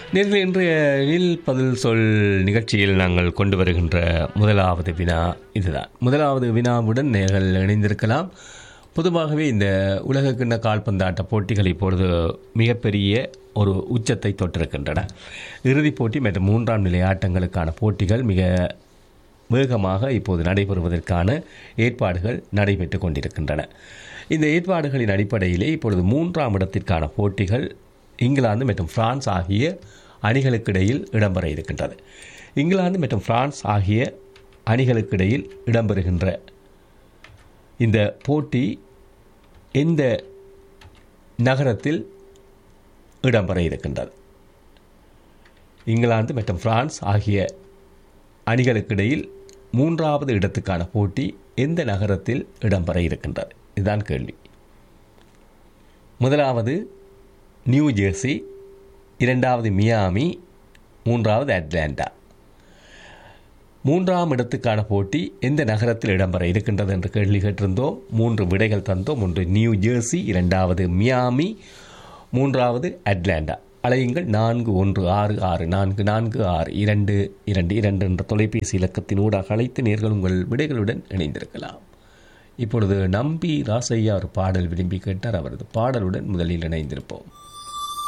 நேர்கள் இன்றைய இல் பதில் சொல் நிகழ்ச்சியில் நாங்கள் கொண்டு வருகின்ற முதலாவது வினா இதுதான் முதலாவது வினாவுடன் நேர்கள் இணைந்திருக்கலாம் பொதுவாகவே இந்த உலகக்கிண்ண கால்பந்தாட்ட போட்டிகள் இப்பொழுது மிகப்பெரிய ஒரு உச்சத்தை தொட்டிருக்கின்றன இறுதிப் போட்டி மற்றும் மூன்றாம் நிலை ஆட்டங்களுக்கான போட்டிகள் மிக வேகமாக இப்போது நடைபெறுவதற்கான ஏற்பாடுகள் நடைபெற்று கொண்டிருக்கின்றன இந்த ஏற்பாடுகளின் அடிப்படையிலே இப்பொழுது மூன்றாம் இடத்திற்கான போட்டிகள் இங்கிலாந்து மற்றும் பிரான்ஸ் ஆகிய அணிகளுக்கிடையில் இடம்பெற இருக்கின்றது இங்கிலாந்து மற்றும் பிரான்ஸ் ஆகிய அணிகளுக்கிடையில் இடம்பெறுகின்ற இந்த போட்டி எந்த நகரத்தில் இடம்பெற இருக்கின்றது இங்கிலாந்து மற்றும் பிரான்ஸ் ஆகிய அணிகளுக்கிடையில் மூன்றாவது இடத்துக்கான போட்டி எந்த நகரத்தில் இடம்பெற இருக்கின்றது இதுதான் கேள்வி முதலாவது நியூ ஜெர்சி இரண்டாவது மியாமி மூன்றாவது அட்லாண்டா மூன்றாம் இடத்துக்கான போட்டி எந்த நகரத்தில் இடம்பெற இருக்கின்றது என்று கேள்வி கேட்டிருந்தோம் மூன்று விடைகள் தந்தோம் ஒன்று நியூ ஜெர்சி இரண்டாவது மியாமி மூன்றாவது அட்லாண்டா அலையுங்கள் நான்கு ஒன்று ஆறு ஆறு நான்கு நான்கு ஆறு இரண்டு இரண்டு இரண்டு என்ற தொலைபேசி இலக்கத்தின் ஊடாக அழைத்து நேர்கள் உங்கள் விடைகளுடன் இணைந்திருக்கலாம் இப்பொழுது நம்பி ராசையா ஒரு பாடல் விரும்பி கேட்டார் அவரது பாடலுடன் முதலில் இணைந்திருப்போம்